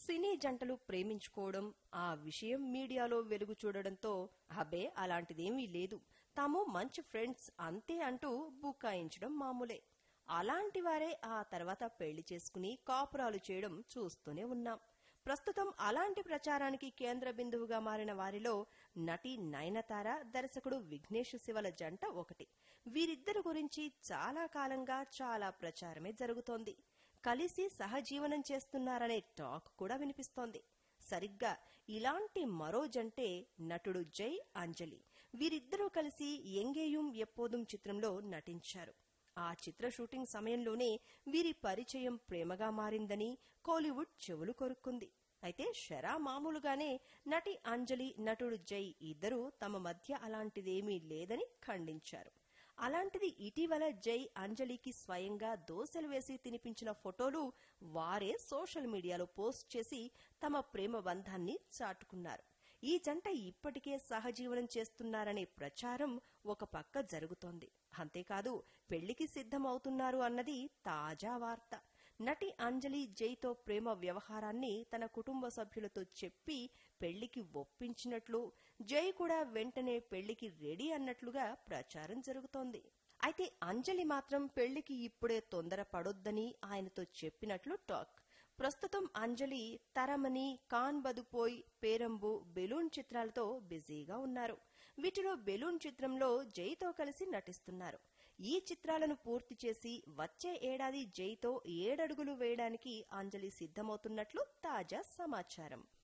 సినీ జంటలు ప్రేమించుకోవడం ఆ విషయం మీడియాలో వెలుగు చూడడంతో అబే అలాంటిదేమీ లేదు తాము మంచి ఫ్రెండ్స్ అంతే అంటూ బుకాయించడం మామూలే అలాంటి వారే ఆ తర్వాత పెళ్లి చేసుకుని కాపురాలు చేయడం చూస్తూనే ఉన్నాం ప్రస్తుతం అలాంటి ప్రచారానికి కేంద్ర బిందువుగా మారిన వారిలో నటి నయనతార దర్శకుడు విఘ్నేష్ శివల జంట ఒకటి వీరిద్దరి గురించి చాలా కాలంగా చాలా ప్రచారమే జరుగుతోంది కలిసి సహజీవనం చేస్తున్నారనే టాక్ కూడా వినిపిస్తోంది సరిగ్గా ఇలాంటి మరో జంటే నటుడు జై అంజలి వీరిద్దరూ కలిసి ఎంగేయుం ఎప్పోదుం చిత్రంలో నటించారు ఆ చిత్ర షూటింగ్ సమయంలోనే వీరి పరిచయం ప్రేమగా మారిందని కోలీవుడ్ చెవులు కొరుక్కుంది అయితే షరా మామూలుగానే నటి అంజలి నటుడు జై ఇద్దరూ తమ మధ్య అలాంటిదేమీ లేదని ఖండించారు అలాంటిది ఇటీవల జై అంజలికి స్వయంగా దోశలు వేసి తినిపించిన ఫోటోలు వారే సోషల్ మీడియాలో పోస్ట్ చేసి తమ ప్రేమ బంధాన్ని చాటుకున్నారు ఈ జంట ఇప్పటికే సహజీవనం చేస్తున్నారనే ప్రచారం ఒక పక్క జరుగుతోంది అంతేకాదు పెళ్లికి సిద్ధమవుతున్నారు అన్నది తాజా వార్త నటి అంజలి జైతో ప్రేమ వ్యవహారాన్ని తన కుటుంబ సభ్యులతో చెప్పి పెళ్లికి ఒప్పించినట్లు జై కూడా వెంటనే పెళ్లికి రెడీ అన్నట్లుగా ప్రచారం జరుగుతోంది అయితే అంజలి మాత్రం పెళ్లికి ఇప్పుడే తొందర పడొద్దని ఆయనతో చెప్పినట్లు టాక్ ప్రస్తుతం అంజలి తరమని కాన్ బదుపోయ్ పేరంబు బెలూన్ చిత్రాలతో బిజీగా ఉన్నారు వీటిలో బెలూన్ చిత్రంలో జైతో కలిసి నటిస్తున్నారు ఈ చిత్రాలను పూర్తి చేసి వచ్చే ఏడాది జైతో ఏడడుగులు వేయడానికి అంజలి సిద్ధమవుతున్నట్లు తాజా సమాచారం